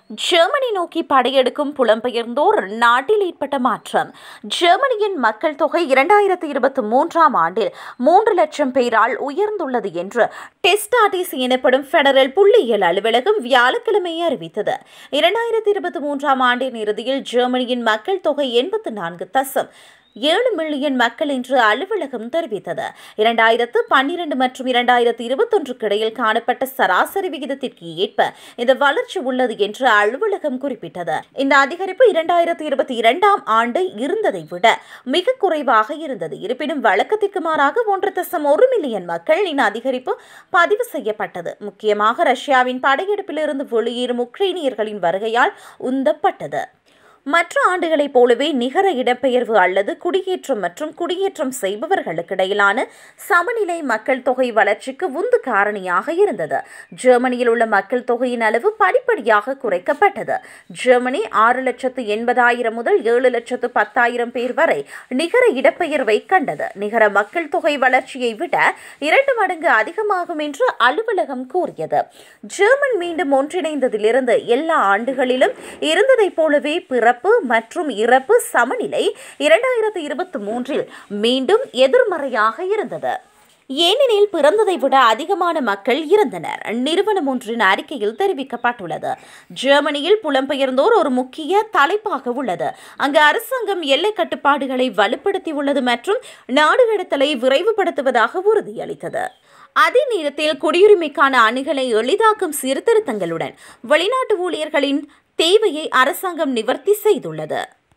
Germany நோக்கி படையெடுக்கும் புலம்பெயர்ந்தோர் நாட்டில் ஏற்பட்ட மாற்றம் ஜெர்மனியின் மக்கள் தொகை இரண்டாயிரத்தி இருபத்தி மூன்றாம் ஆண்டில் மூன்று லட்சம் பேரால் உயர்ந்துள்ளது என்று டெஸ்டாடிஸ் எனப்படும் ஃபெடரல் புள்ளியியல் அலுவலகம் வியாழக்கிழமை அறிவித்தது இரண்டாயிரத்தி இருபத்தி மூன்றாம் ஆண்டின் இறுதியில் ஜெர்மனியின் மக்கள் தொகை எண்பத்து நான்கு தசம் ஏழு மில்லியன் மக்கள் என்று அலுவலகம் தெரிவித்தது இரண்டாயிரத்து பன்னிரண்டு மற்றும் இரண்டாயிரத்து இருபத்தொன்றுக்கு இடையில் காணப்பட்ட சராசரி விகிதத்திற்கு ஏற்ப இந்த வளர்ச்சி உள்ளது என்று அலுவலகம் குறிப்பிட்டது இந்த அதிகரிப்பு இரண்டாயிரத்து இருபத்தி இரண்டாம் ஆண்டு இருந்ததை விட மிக குறைவாக இருந்தது இருப்பினும் வழக்கத்திற்கு மாறாக ஒன்று தசம் ஒரு மில்லியன் மக்களின் அதிகரிப்பு பதிவு செய்யப்பட்டது முக்கியமாக ரஷ்யாவின் படையெடுப்பிலிருந்து வெளியேறும் உக்ரைனியர்களின் வருகையால் உந்தப்பட்டது மற்ற ஆண்டுகளைப் போலவே நிகர இடப்பெயர்வு அல்லது குடியேற்றம் மற்றும் குடியேற்றம் செய்பவர்களுக்கு இடையிலான சமநிலை மக்கள் தொகை வளர்ச்சிக்கு உந்து காரணியாக இருந்தது ஜெர்மனியில் உள்ள மக்கள் தொகையின் அளவு படிப்படியாக குறைக்கப்பட்டது ஜெர்மனி ஆறு லட்சத்து எண்பதாயிரம் முதல் ஏழு லட்சத்து பத்தாயிரம் பேர் வரை நிகர இடப்பெயர்வை கண்டது நிகர மக்கள் தொகை வளர்ச்சியை விட இரண்டு மடங்கு அதிகமாகும் என்று அலுவலகம் கூறியது ஜெர்மன் மீண்டும் ஒன்றிணைந்ததிலிருந்து எல்லா ஆண்டுகளிலும் இருந்ததைப் போலவே பிற பிறப்பு மற்றும் இறப்பு சமநிலை இரண்டாயிரத்தி இருபத்தி மூன்றில் மீண்டும் எதிர்மறையாக இருந்தது ஏனெனில் பிறந்ததை விட அதிகமான மக்கள் இருந்தனர் நிறுவனம் ஒன்றின் அறிக்கையில் தெரிவிக்கப்பட்டுள்ளது ஜெர்மனியில் புலம்பெயர்ந்தோர் ஒரு முக்கிய தலைப்பாக உள்ளது அங்கு அரசாங்கம் எல்லை கட்டுப்பாடுகளை வலுப்படுத்தியுள்ளது மற்றும் நாடு கடத்தலை விரைவுபடுத்துவதாக உறுதியளித்தது அதே நேரத்தில் குடியுரிமைக்கான அணுகலை எளிதாக்கும் சீர்திருத்தங்களுடன் வெளிநாட்டு ஊழியர்களின் தேவையை அரசாங்கம் நிவர்த்தி செய்துள்ளது